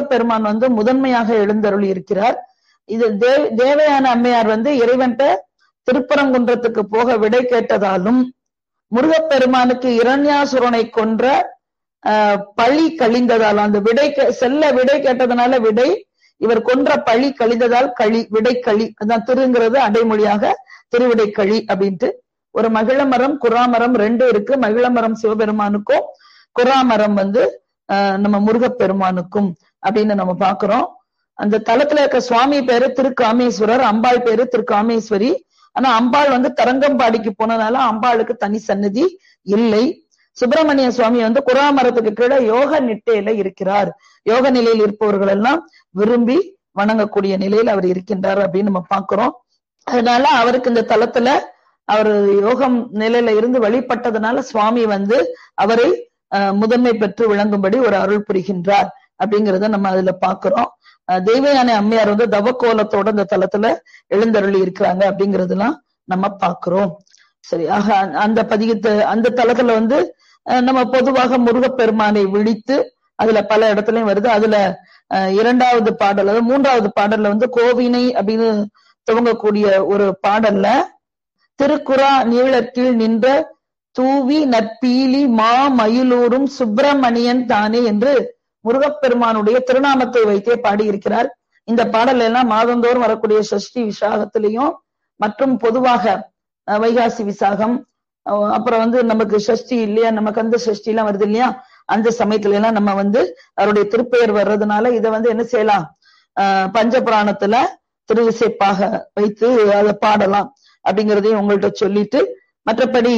முருகப்பெருமான் வந்து முதன்மையாக எழுந்தருளி இருக்கிறார் இது தே தேவயான அம்மையார் வந்து இறைவன்ட்ட திருப்பரங்குன்றத்துக்கு போக விடை கேட்டதாலும் முருகப்பெருமானுக்கு இரண்யாசுரனை கொன்ற ஆஹ், பழி கழிந்ததால் அந்த விடை கே- செல்ல விடை கேட்டதுனால விடை இவர் கொன்ற பழி கழிந்ததால் களி விடை களி அதான் திருங்கிறது அடைமொழியாக திருவிடை களி அப்படின்ட்டு ஒரு மகிழமரம் குறாமரம் ரெண்டு இருக்கு மகிழமரம் சிவபெருமானுக்கும் குறாமரம் வந்து ஆஹ், நம்ம முருகப்பெருமானுக்கும் அப்படின்னு நம்ம பாக்குறோம் அந்த தலத்துல இருக்க சுவாமி பேரு திருக்காமேஸ்வரர் அம்பாள் பேரு திருக்காமேஸ்வரி ஆனா அம்பாள் வந்து தரங்கம்பாடிக்கு போனதுனால அம்பாளுக்கு தனி சன்னதி இல்லை சுப்பிரமணிய சுவாமி வந்து குறாமரத்துக்கு கீழே யோக நிட்டையில இருக்கிறார் யோக நிலையில் இருப்பவர்கள் எல்லாம் விரும்பி வணங்கக்கூடிய நிலையில் அவர் இருக்கின்றார் அப்படின்னு நம்ம பாக்குறோம் அதனால அவருக்கு இந்த தலத்துல அவர் யோகம் நிலையில இருந்து வழிபட்டதுனால சுவாமி வந்து அவரை அஹ், முதன்மை பெற்று விளங்கும்படி ஒரு அருள் புரிகின்றார் அப்படிங்கறத நம்ம அதுல பாக்குறோம் அஹ், தெய்வயானை அம்மையார் வந்து தவக்கோலத்தோட இந்த தலத்துல எழுந்தருளி இருக்கிறாங்க அப்படிங்கறதெல்லாம் நம்ம பாக்குறோம் சரி ஆக அந்த- அந்த பதிகத்தை அந்த தலத்துல வந்து அஹ், நம்ம பொதுவாக முருகப்பெருமானை விழித்து அதுல பல இடத்துலயும் வருது அதுல அஹ், இரண்டாவது பாடல் அதாவது மூன்றாவது பாடல்ல வந்து கோவினை அப்படின்னு துவங்கக்கூடிய ஒரு பாடல்ல திருக்குறா நீளத்தில் நின்ற தூவி நற்பீலி மா மயிலூரும் சுப்பிரமணியன் தானே என்று முருகப்பெருமானுடைய திருநாமத்தை வைத்தே பாடியிருக்கிறார் இந்த பாடல் எல்லாம் மாதந்தோறும் வரக்கூடிய சஷ்டி விசாகத்திலையும் மற்றும் பொதுவாக அஹ், வைகாசி விசாகம் அஹ், அப்புறம் வந்து நமக்கு சஷ்டி இல்லையா நம்ம கந்த சஷ்டி எல்லாம் வருது இல்லையா அந்த சமயத்துல எல்லாம் நம்ம வந்து அவருடைய திருப்பெயர் வர்றதுனால இதை வந்து என்ன செய்யலாம் அஹ், பஞ்சபுராணத்துல திருவிசைப்பாக வைத்து அதை பாடலாம் அப்படிங்கறதையும் உங்கள்ட்ட சொல்லிட்டு மற்றபடி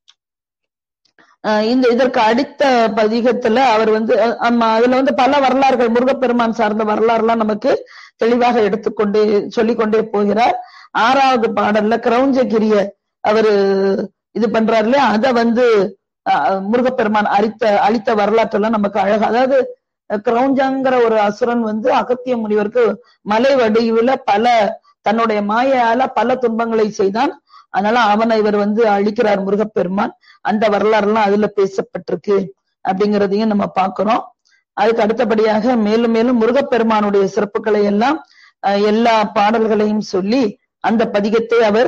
அஹ் இந்த இதற்கு அடுத்த பதிகத்துல அவர் வந்து அஹ் ஆமா அதுல வந்து பல வரலாறுகள் முருகப்பெருமான் சார்ந்த வரலாறுலாம் நமக்கு தெளிவாக எடுத்துக்கொண்டே சொல்லிக்கொண்டே போகிறார் ஆறாவது பாடல்ல கிரௌஞ்சகிரிய அவரு இது பண்றாரு இல்லையா அத வந்து அஹ், முருகப்பெருமான் அரித்த அளித்த வரலாற்றெல்லாம் நமக்கு அழகா அதாவது அஹ், கிரௌஞ்சங்கிற ஒரு அசுரன் வந்து அகத்திய முனிவருக்கு மலை வடிவுல பல தன்னுடைய மாயால பல துன்பங்களை செய்தான் அதனால அவனை இவர் வந்து அழிக்கிறார் முருகப்பெருமான் அந்த வரலாறுலாம் அதுல பேசப்பட்டிருக்கு அப்படிங்கிறதையும் நம்ம பார்க்கிறோம் அதுக்கு அடுத்தபடியாக மேலும் மேலும் முருகப்பெருமானுடைய சிறப்புகளை எல்லாம் அஹ், எல்லா பாடல்களையும் சொல்லி அந்த பதிகத்தை அவர்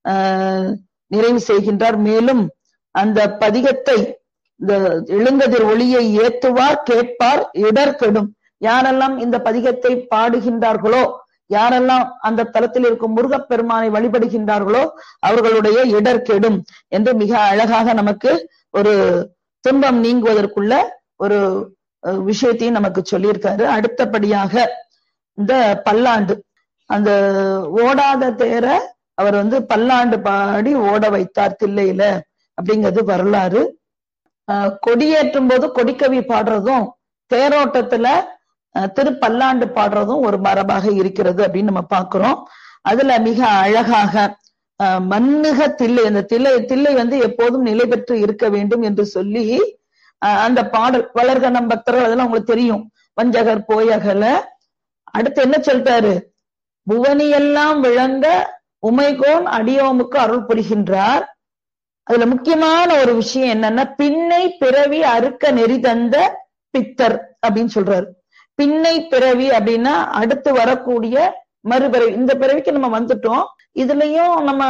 அஹ், நிறைவு செய்கின்றார் மேலும் அந்த பதிகத்தை இந்த எழுங்கதிர் ஒளியை ஏத்துவார் கேட்பார் இடர் கெடும் யாரெல்லாம் இந்த பதிகத்தை பாடுகின்றார்களோ யாரெல்லாம் அந்த தலத்தில் இருக்கும் முருகப்பெருமானை வழிபடுகின்றார்களோ அவர்களுடைய இடர் கெடும் என்று மிக அழகாக நமக்கு ஒரு துன்பம் நீங்குவதற்குள்ள ஒரு அஹ், விஷயத்தையும் நமக்கு சொல்லியிருக்காரு அடுத்தபடியாக இந்த பல்லாண்டு அந்த ஓடாத தேர அவர் வந்து பல்லாண்டு பாடி ஓட வைத்தார் தில்லையில அப்படிங்கிறது வரலாறு அஹ், கொடியேற்றும் போது கொடிக்கவி பாடுறதும் தேரோட்டத்துல அஹ், திருப்பல்லாண்டு பாடுறதும் ஒரு மரபாக இருக்கிறது அப்படின்னு நம்ம பார்க்கிறோம் அதுல மிக அழகாக அஹ், மன்னுக தில்லை அந்த தில்லை தில்லை வந்து எப்போதும் நிலை பெற்று இருக்க வேண்டும் என்று சொல்லி அஹ், அந்த பாடல் வளர்க நம் பக்தர்கள் அதெல்லாம் உங்களுக்கு தெரியும் வஞ்சகர் போயகல அடுத்து என்ன சொல்லிட்டாரு புவனியெல்லாம் விளங்க உமைகோன் அடியோமுக்கு அருள் புரிகின்றார் அதுல முக்கியமான ஒரு விஷயம் என்னன்னா பின்னை பிறவி அறுக்க நெறி தந்த பித்தர் அப்படின்னு சொல்றாரு பின்னை பிறவி அப்படின்னா அடுத்து வரக்கூடிய மறுபிறவி இந்த பிறவிக்கு நம்ம வந்துட்டோம் இதுலயும் நம்ம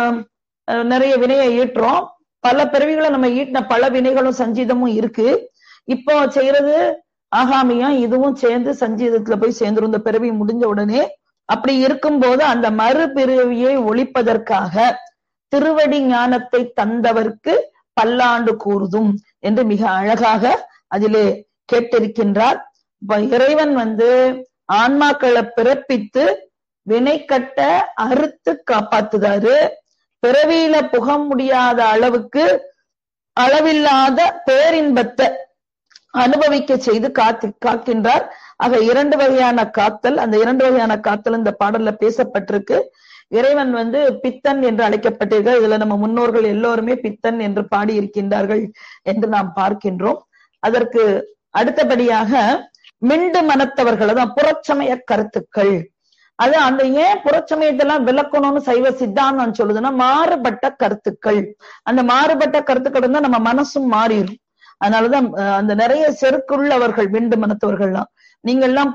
அஹ், நிறைய வினையை ஈட்டுறோம் பல பிறவிகளை நம்ம ஈட்டின பல வினைகளும் சஞ்சீதமும் இருக்கு இப்போ செய்யறது ஆகாமியம் இதுவும் சேர்ந்து சஞ்சீதத்துல போய் சேர்ந்துரும் இந்த பிறவி முடிஞ்ச உடனே அப்படி இருக்கும்போது அந்த மறுபிறவியை ஒழிப்பதற்காக திருவடி ஞானத்தை தந்தவர்க்கு பல்லாண்டு கூறுதும் என்று மிக அழகாக அதிலே கேட்டிருக்கின்றார் இப்ப இறைவன் வந்து ஆன்மாக்களை பிறப்பித்து வினை கட்ட அறுத்து காப்பாத்துதாரு பிறவியில புக முடியாத அளவுக்கு அளவில்லாத பேரின்பத்தை அனுபவிக்க செய்து காத்து காக்கின்றார் ஆக இரண்டு வகையான காத்தல் அந்த இரண்டு வகையான காத்தல் இந்த பாடல்ல பேசப்பட்டிருக்கு இறைவன் வந்து பித்தன் என்று அழைக்கப்பட்டிருக்கிறார் இதுல நம்ம முன்னோர்கள் எல்லோருமே பித்தன் என்று பாடியிருக்கின்றார்கள் என்று நாம் பார்க்கின்றோம் அதற்கு அடுத்தபடியாக மிண்டு மனத்தவர்கள் அதான் புறச்சமய கருத்துக்கள் அது அந்த ஏன் புறச்சமயத்தெல்லாம் விளக்கணும்னு சைவ சித்தாந்தம் சொல்லுதுன்னா மாறுபட்ட கருத்துக்கள் அந்த மாறுபட்ட கருத்துக்கள் இருந்தா நம்ம மனசும் மாறிடும் அதனாலதான் அஹ், அந்த நிறைய செருக்குள்ளவர்கள் விண்டு மனத்தவர்கள்லாம் நீங்க எல்லாம்